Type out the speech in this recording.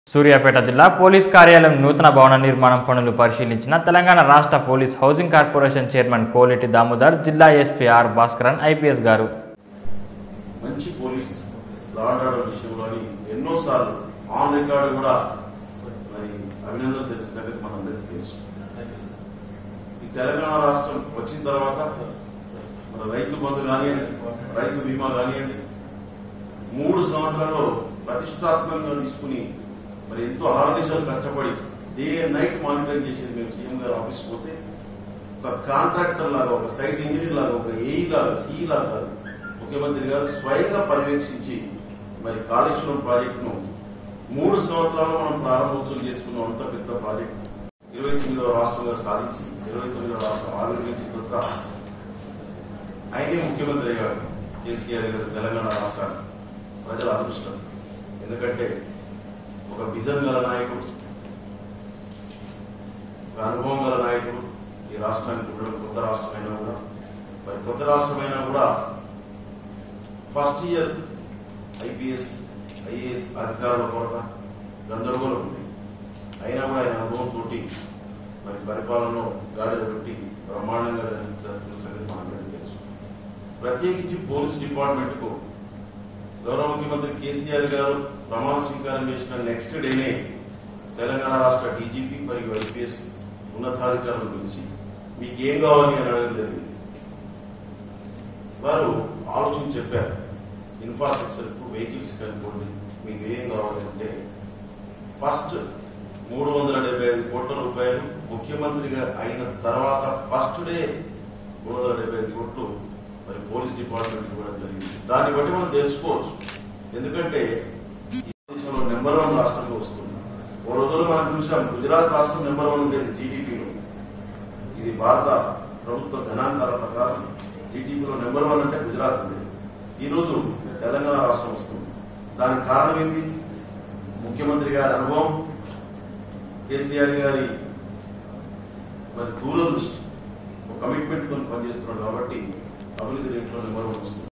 సూర్యాపేట జిల్లా పోలీస్ కార్యాలయం నూతన భవన నిర్మాణం పనులు పరిశీలించిన తెలంగాణ రాష్ట్ర police housing corporation chairman Koleti Damodar జిల్లా ఎస్పీ ఆర్ భాస్కరన్ ఐపీఎస్ గారు మంచి పోలీస్ లా అండ్ ఆర్డర్ విషయంలోని ఎన్నోసార్లు ఆన్ రికార్డు కూడా మరి అభినందనలు తెలిసిన సంగతి మనందరికీ తెలుసు ఈ తెలంగాణ రాష్ట్రం వచ్చిన తర్వాత మన రైతు బంధు కానివ్వండి రైతు బీమా కానివ్వండి మూడు సంవత్సరాల్లో ప్రతిష్టాత్మకంగా తీసుకుని మరి ఎంతో ఆర్గనైజేషన్ కష్టపడి డే అండ్ నైట్ మానిటరింగ్ చేసేది మేము సీఎం గారు ఆఫీస్కి పోతే ఒక కాంట్రాక్టర్ లాగా ఒక సైట్ ఇంజనీర్ లాగా ఒక ఏఈ లాగా సిఈ లాగా కాదు ముఖ్యమంత్రి గారు స్వయంగా పర్యవేక్షించి మరి కాళేశ్వరం ప్రాజెక్టును మూడు సంవత్సరాలు మనం ప్రారంభోత్సవం చేసుకున్నాం అంత పెద్ద ప్రాజెక్ట్ ఇరవై తొమ్మిదవ రాష్ట్రంగా సాధించి ఇరవై తొమ్మిదవ రాష్ట్రం ఆవిర్భించిన తర్వాత ఆయనే ముఖ్యమంత్రి గారు కేసీఆర్ గారు తెలంగాణ రాష్ట్రాన్ని ప్రజల అదృష్టం ఎందుకంటే ఒక విజన్ గల నాయకుడు ఒక అనుభవం గల నాయకుడు ఈ రాష్ట్రానికి ఉండడం కొత్త రాష్ట్రమైనా కూడా మరి కొత్త రాష్ట్రమైనా కూడా ఫస్ట్ ఇయర్ ఐపీఎస్ ఐఏఎస్ అధికారుల కొరత గందరగోళం ఉంది అయినా కూడా ఆయన అనుభవంతో మరి పరిపాలనలో గాడిలో పెట్టి బ్రహ్మాండంగా జరుగుతున్న సంగతి మనందరికీ తెలుసు ప్రత్యేకించి పోలీస్ డిపార్ట్మెంట్కు గౌరవ ముఖ్యమంత్రి కేసీఆర్ గారు ప్రమాణ స్వీకారం చేసిన నెక్స్ట్ డేనే తెలంగాణ రాష్ట్ర డీజీపీ మరియు ఐపీఎస్ ఉన్నతాధికారుల గురించి మీకు ఏం కావాలి అని అడగడం జరిగింది వారు ఆలోచన చెప్పారు ఇన్ఫ్రాస్ట్రక్చర్ వెహికల్స్ కనుకోండి మీకు ఏం కావాలంటే ఫస్ట్ మూడు వందల డెబ్బై ఐదు కోట్ల రూపాయలు ముఖ్యమంత్రిగా అయిన తర్వాత ఫస్ట్ డే మూడు వందల డెబ్బై ఐదు కోట్లు మరి పోలీస్ డిపార్ట్మెంట్ ఇవ్వడం జరిగింది దాన్ని బట్టి మనం తెలుసుకోవచ్చు ఎందుకంటే ఈ దేశంలో నెంబర్ వన్ రాష్ట్రంగా వస్తుంది ఓ రోజుల్లో మనం చూసాం గుజరాత్ రాష్ట్రం నెంబర్ వన్ ఉండేది జీడిపిలో ఇది భారత ప్రభుత్వ గణాంకాల ప్రకారం జీడిపిలో నెంబర్ వన్ అంటే గుజరాత్ ఉండేది ఈ రోజు తెలంగాణ రాష్ట్రం వస్తుంది దానికి కారణం ఏంటి ముఖ్యమంత్రి గారి అనుభవం కేసీఆర్ గారి మరి దూరదృష్టి ఒక కమిట్మెంట్ తో పనిచేస్తున్నాడు కాబట్టి అభివృద్ధి రేట్లో నెంబర్ వన్ వస్తుంది